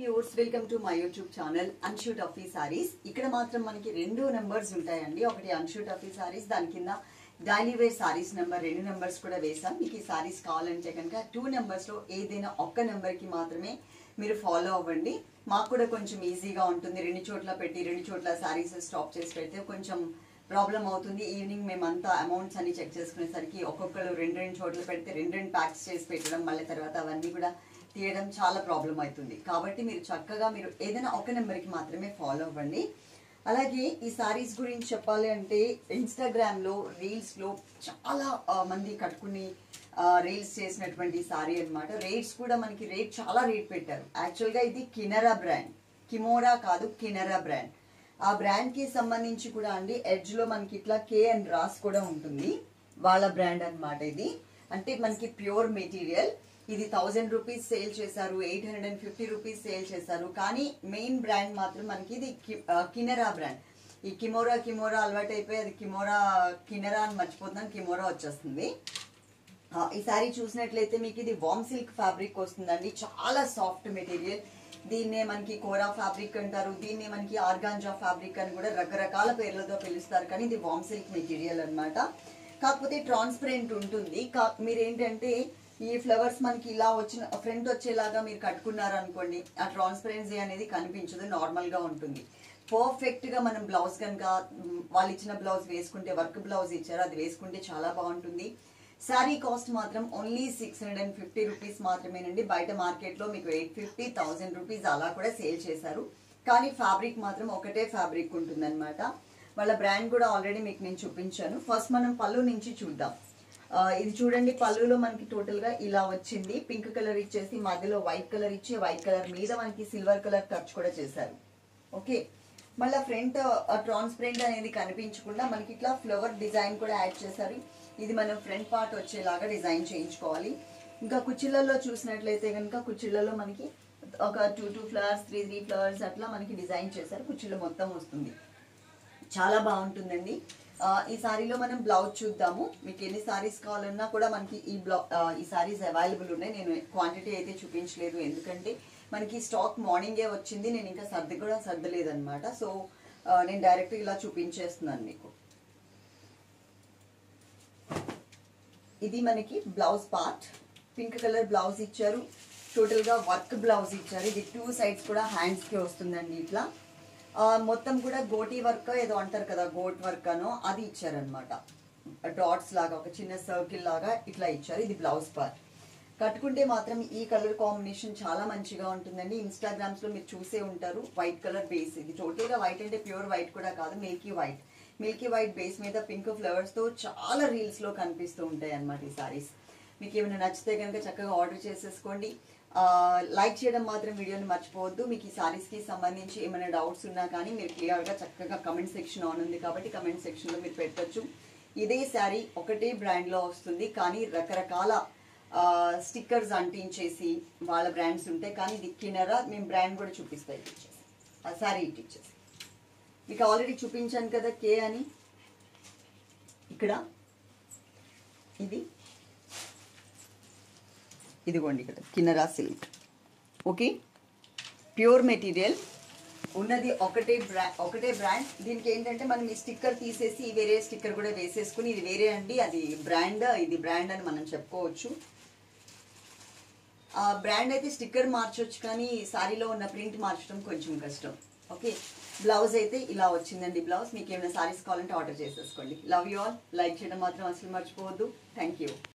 viewers welcome to my YouTube channel Anshu taffy saris ఇక్కడ మాత్రం మనకి రెండు నెంబర్స్ ఉంటాయండి ఒకటి అన్షూ టఫీ సారీస్ దాని కింద డైలీ వేర్ సారీస్ నెంబర్ రెండు నెంబర్స్ కూడా వేసాం మీకు ఈ సారీస్ కావాలంటే కనుక టూ నెంబర్స్ లో ఏదైనా ఒక్క నెంబర్ కి మాత్రమే మీరు ఫాలో అవ్వండి మాకు కూడా కొంచెం ఈజీగా ఉంటుంది రెండు చోట్ల పెట్టి రెండు చోట్ల సారీస్ స్టాప్ చేసి పెడితే కొంచెం ప్రాబ్లం అవుతుంది ఈవినింగ్ మేమంతా అమౌంట్స్ అన్ని చెక్ చేసుకునేసరికి ఒక్కొక్కరు రెండు రెండు చోట్ల పెడితే రెండు రెండు ప్యాక్స్ చేసి పెట్టడం మళ్ళీ తర్వాత అవన్నీ కూడా తీయడం చాలా ప్రాబ్లం అవుతుంది కాబట్టి మీరు చక్కగా మీరు ఏదైనా ఒక నెంబర్కి మాత్రమే ఫాలో అవ్వండి అలాగే ఈ సారీస్ గురించి చెప్పాలి అంటే ఇన్స్టాగ్రామ్లో రీల్స్లో చాలా ఆ, మంది కట్టుకుని రీల్స్ చేసినటువంటి సారీ అన్నమాట రేట్స్ కూడా మనకి రేట్ చాలా రేట్ పెట్టారు యాక్చువల్గా ఇది కినరా బ్రాండ్ కిమోరా కాదు కినరా బ్రాండ్ ఆ బ్రాండ్ కి సంబంధించి కూడా అండి ఎడ్జ్ లో మనకి ఇట్లా కే అండ్ రాస్ కూడా ఉంటుంది వాళ్ళ బ్రాండ్ అన్నమాట ఇది అంటే మనకి ప్యూర్ మెటీరియల్ ఇది థౌజండ్ రూపీస్ సేల్ చేశారు eight hundred and fifty rupees sale చేశారు కానీ మెయిన్ బ్రాండ్ మాత్రం మనకి ఇది కి- ఆ, కినరా బ్రాండ్ ఈ కిమోరా కిమోరా అలవాటు అయిపోయి అది కిమోరా కినరా అని మర్చిపోతున్నాను కిమోరా వచ్చేస్తుంది ఆ, ఈ సారీ చూసినట్లయితే మీకు ఇది వామ్ సిల్క్ ఫ్యాబ్రిక్ వస్తుందండి చాలా సాఫ్ట్ మెటీరియల్ దీన్నే మనకి కోరా ఫ్యాబ్రిక్ అంటారు దీన్నే మనకి ఆర్గాంజా ఫ్యాబ్రిక్ అని కూడా రకరకాల పేర్లతో పిలుస్తారు కానీ ఇది వామ్ సిల్క్ మెటీరియల్ అన్నమాట కాకపోతే ట్రాన్స్పరెంట్ ఉంటుంది కా- మీరేంటంటే ఈ ఫ్లవర్స్ మనకి ఇలా వచ్చిన ఫ్రంట్ వచ్చేలాగా మీరు కట్టుకున్నారు అనుకోండి ఆ ట్రాన్స్పరెన్సీ అనేది కనిపించదు నార్మల్ గా ఉంటుంది పర్ఫెక్ట్ గా మనం బ్లౌజ్ కనుక మ్, వాళ్ళు ఇచ్చిన బ్లౌజ్ వేసుకుంటే వర్క్ బ్లౌజ్ ఇచ్చారు అది వేసుకుంటే చాలా బాగుంటుంది శారీ కాస్ట్ మాత్రం only six hundred and fifty rupees మాత్రమేనండి బయట మార్కెట్ లో మీకు ఎయిట్ ఫిఫ్టీ థౌసండ్ రూపీస్ అలా కూడా సేల్ చేశారు కానీ ఫ్యాబ్రిక్ మాత్రం ఒకటే ఫ్యాబ్రిక్ ఉంటుందన్నమాట వాళ్ళ బ్రాండ్ కూడా ఆల్రెడీ మీకు నేను చూపించాను ఫస్ట్ మనం పళ్ళు నుంచి చూద్దాం ఆ, ఇది చూడండి పళ్ళులో మనకి టోటల్ గా ఇలా వచ్చింది పింక్ కలర్ ఇచ్చేసి మధ్యలో వైట్ కలర్ ఇచ్చి వైట్ కలర్ మీద మనకి సిల్వర్ కలర్ టచ్ కూడా చేశారు ఓకే మళ్ళీ ఫ్రంట్ ట్రాన్స్పరెంట్ అనేది కనిపించకుండా మనకి ఇట్లా ఫ్లవర్ డిజైన్ కూడా యాడ్ చేశారు ఇది మనం ఫ్రంట్ పార్ట్ వచ్చేలాగా డిజైన్ చేయించుకోవాలి ఇంకా కుచ్చిళ్ళల్లో చూసినట్లయితే కనుక కుచ్చిళ్ళలో మనకి ఒక two two flowers three three flowers అట్లా మనకి డిజైన్ చేశారు కుచ్చిళ్ళు మొత్తం వస్తుంది చాలా బాగుంటుందండి ఆ, ఈ సారీలో మనం బ్లౌజ్ చూద్దాము మీకు ఎన్ని సారీస్ కావాలన్నా కూడా మనకి ఈ బ్లౌ ఆ, ఈ సారీస్ అవైలబుల్ ఉన్నాయి నేను క్వాంటిటీ అయితే చూపించలేదు ఎందుకంటే మనకి స్టాక్ మార్నింగే వచ్చింది నేను ఇంకా సర్ది కూడా సర్దలేదు అనమాట సో ఆ, నేను డైరెక్ట్ ఇలా చూపించేస్తున్నాను మీకు ఇది మనకి blouse part pink colour blouse ఇచ్చారు టోటల్ గా వర్క్ బ్లౌజ్ ఇచ్చారు ఇది టూ సైడ్స్ కూడా హ్యాండ్స్ కి వస్తుందండి ఇట్లా ఆ, మొత్తం కూడా గోటీ వర్క్ ఏదో అంటారు కదా గోట్ వర్క్ అనో అది ఇచ్చారనమాట డాట్స్ లాగా ఒక చిన్న సర్కిల్ లాగా ఇట్లా ఇచ్చారు ఇది బ్లౌజ్ పార్ట్ కట్టుకుంటే మాత్రం ఈ కలర్ కాంబినేషన్ చాలా మంచిగా ఉంటుందండి ఇన్స్టాగ్రామ్స్ లో మీరు చూసే ఉంటారు వైట్ కలర్ బేస్ ఇది టోటల్ గా వైట్ అంటే ప్యూర్ వైట్ కూడా కాదు milky white milky white base మీద పింక్ ఫ్లవర్స్ తో చాలా రీల్స్ లో కనిపిస్తూ ఉంటాయి అన్నమాట ఈ సారీస్ మీకు ఏమైనా నచ్చితే కనుక చక్కగా ఆర్డర్ చేసేసుకోండి లైక్ చేయడం మాత్రం వీడియోని మర్చిపోవద్దు మీకు ఈ సారీస్ కి సంబంధించి ఏమైనా డౌట్స్ ఉన్నా కానీ మీరు క్లియర్ గా చక్కగా కమెంట్ సెక్షన్ ఆన్ ఉంది కాబట్టి కమెంట్ సెక్షన్ లో మీరు పెట్టొచ్చు ఇదే శారీ ఒకటే బ్రాండ్ లో వస్తుంది కానీ రకరకాల స్టిక్కర్స్ అంటించేసి వాళ్ళ బ్రాండ్స్ ఉంటాయి కానీ ఇది కినరా మేము బ్రాండ్ కూడా చూపిస్తాయి ఇచ్చేసి ఆ శారీ ఇటు ఇచ్చేసి మీకు ఆల్రెడీ చూపించాను కదా కే అని ఇక్కడ ఇది ఇదిగోండి ఇక్కడ Kinnara silk okay pure material ఉన్నది ఒకటే బ్రా ఒకటే బ్రాండ్ దీనికి ఏంటంటే మనం ఈ స్టిక్కర్ తీసేసి వేరే స్టిక్కర్ కూడా వేసేసుకుని ఇది వేరే అండి అది బ్రాండ్ ఇది బ్రాండ్ అని మనం చెప్పుకోవచ్చు ఆ బ్రాండ్ అయితే స్టిక్కర్ మార్చొచ్చు కానీ సారీలో ఉన్న ప్రింట్ మార్చడం కొంచెం కష్టం ఓకే బ్లౌజ్ అయితే ఇలా వచ్చిందండి బ్లౌజ్ మీకు ఏమైనా సారీస్ కావాలంటే ఆర్డర్ చేసేసుకోండి లవ్ యూ ఆల్ లైక్ చేయడం మాత్రం అసలు మర్చిపోవద్దు థ్యాంక్ యూ